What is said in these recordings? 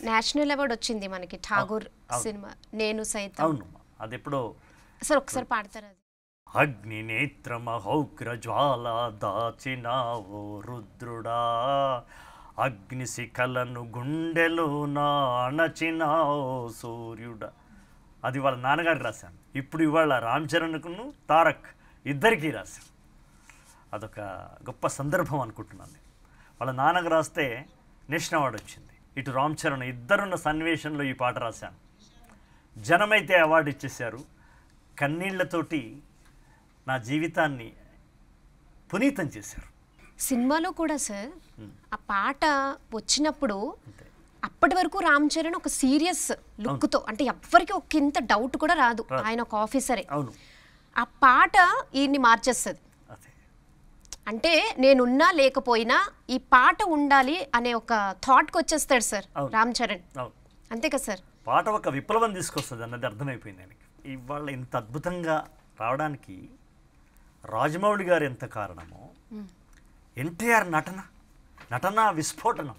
National award వచ్చింది మనకి ఠాగూర్ అవును. సినిమా నేను సైతం అవునమ్మా అది ఎప్పుడో సార్ ఒకసారి పాడతారు అది అగ్ని నేత్ర మహౌగ్ర జ్వాల దాచినావో రుద్రుడా అగ్ని శిఖలను గుండెలో నా అణచినావో సూర్యుడా అది వాళ్ళ నాన్నగారు రాశాను ఇప్పుడు ఇవాళ రామ్ చరణ్కును తారక్ ఇద్దరికీ రాశాను అదొక గొప్ప సందర్భం అనుకుంటున్నాను నేను వాళ్ళ నాన్నకు రాస్తే నేషనల్ అవార్డు వచ్చింది ఇటు రామ్ చరణ్ ఇద్దరున్న సన్నివేశంలో ఈ పాట రాశాను జనమైతే అవార్డు ఇచ్చేశారు కన్నీళ్లతోటి నా జీవితాన్ని పునీతం చేశారు సినిమాలో కూడా సార్ ఆ పాట వచ్చినప్పుడు అంతే అప్పటి వరకు రామ్ చరణ్ ఒక సీరియస్ లుక్తో అంటే ఎవ్వరికి ఒక ఇంత డౌట్ కూడా రాదు ఆయన ఒక ఆఫీసరే అవును ఆ పాట ఈయన్ని మార్చేస్తుంది అదే అంటే నేనున్నా లేకపోయినా ఈ పాట ఉండాలి అనే ఒక థాట్కి వచ్చేస్తాడు సార్ అవును. రామ్ చరణ్ అవును అంతే కదా సార్ పాట ఒక విప్లవం తీసుకొస్తుంది అన్నది అర్థమైపోయింది ఆయనకి ఇవాళ ఇంత అద్భుతంగా రావడానికి రాజమౌళి గారు ఎంత కారణమో ఎన్టీఆర్ నటన నటన విస్ఫోటనం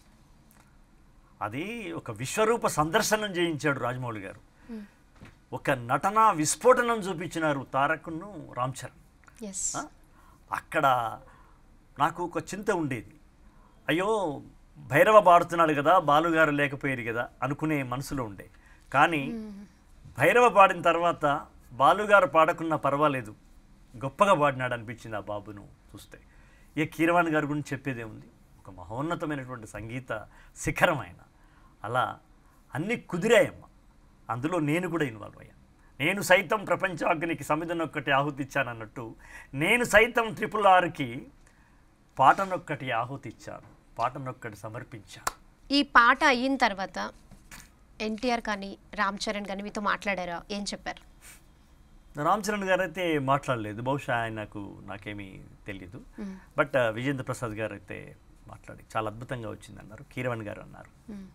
అది ఒక విశ్వరూప సందర్శనం చేయించాడు రాజమౌళి గారు ఒక నటన విస్ఫోటనం చూపించినారు తారకును రామ్ చరణ్ ఎస్ ఆ? అక్కడ నాకు ఒక చింత ఉండేది అయ్యో భైరవ పాడుతున్నాడు కదా బాలుగారు లేకపోయారు కదా అనుకునే మనసులో ఉండే కానీ భైరవ పాడిన తర్వాత బాలుగారు పాడకున్నా పర్వాలేదు గొప్పగా పాడినాడు అనిపించింది ఆ బాబును చూస్తే ఏ కీరవాణి గారి గురించి చెప్పేదే ఉంది ఒక మహోన్నతమైనటువంటి సంగీత శిఖరం ఆయన అలా అన్నీ కుదిరాయమ్మ అందులో నేను కూడా ఇన్వాల్వ్ అయ్యాను నేను సైతం ప్రపంచాగ్నికి సమిధనొక్కటి ఆహుతి ఇచ్చానన్నట్టు నేను సైతం ట్రిపుల్ ఆర్కి పాటనొక్కటి ఆహుతి ఇచ్చాను పాటనొక్కటి సమర్పించాను ఈ పాట అయిన తర్వాత ఎన్టీఆర్ కానీ రామ్ చరణ్ కానీ మీతో మాట్లాడారా ఏం చెప్పారు రామ్ చరణ్ గారు అయితే మాట్లాడలేదు బహుశా ఆయనకు నాకేమీ తెలియదు బట్ విజేంద్ర ప్రసాద్ గారు అయితే మాట్లాడి చాలా అద్భుతంగా వచ్చింది అన్నారు కీరవణ్ గారు అన్నారు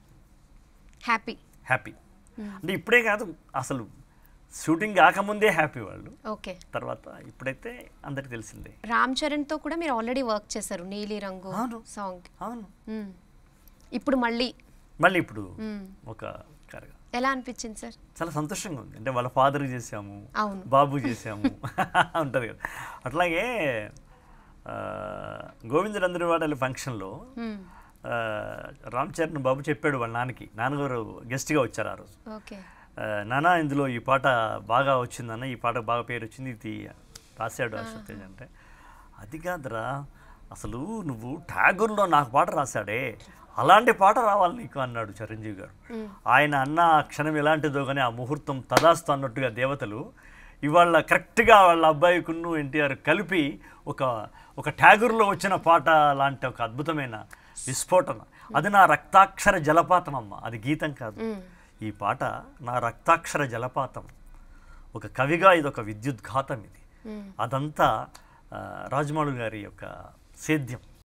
హ్యాపీ హ్యాపీ అంటే ఇప్పుడే కాదు అసలు షూటింగ్ కాకముందే హ్యాపీ వాళ్ళు ఓకే తర్వాత ఇప్పుడైతే అందరికి తెలిసిందే రామ్ చరణ్తో కూడా మీరు ఆల్రెడీ వర్క్ చేశారు నీలి రంగు అవును. సాంగ్ అవును ఇప్పుడు మళ్ళీ మళ్ళీ ఇప్పుడు మ్మ్. ఒక కరగా ఎలా అనిపించింది సార్ చాలా సంతోషంగా ఉంది అంటే వాళ్ళ ఫాదర్ చేసాము అవును బాబు చేసాము ఉంటుంది కదా అట్లాగే ఆ, గోవిందరందరి వాడాలి ఫంక్షన్లో మ్మ్. ఆ, రామ్ చరణ్ బాబు చెప్పాడు వాళ్ళ నాన్నకి నాన్నగారు గెస్ట్గా వచ్చారు ఆ రోజు ఓకే ఆ, నాన్న ఇందులో ఈ పాట బాగా వచ్చిందన్న ఈ పాట బాగా పేరు వచ్చింది ఇది రాశాడు అశోక్ తేజ్ అంటే అది కాదురా అసలు నువ్వు ఠాగూర్లో నాకు పాట రాశాడే అలాంటి పాట రావాలి నీకు అన్నాడు చిరంజీవి గారు ఆయన అన్న ఆ క్షణం ఎలాంటిదో కానీ ఆ ముహూర్తం తదాస్తు అన్నట్టుగా దేవతలు ఇవాళ కరెక్ట్గా వాళ్ళ అబ్బాయికును ఎన్టీఆర్ కలిపి ఒక ఒక ఠాగూర్లో వచ్చిన పాట లాంటి ఒక అద్భుతమైన విస్ఫోటన అది నా రక్తాక్షర జలపాతం అమ్మ అది గీతం కాదు ఈ పాట నా రక్తాక్షర జలపాతం ఒక కవిగా ఇది ఒక విద్యుద్ఘాతం ఇది అదంతా ఆ, రాజమౌళి గారి యొక్క సేద్యం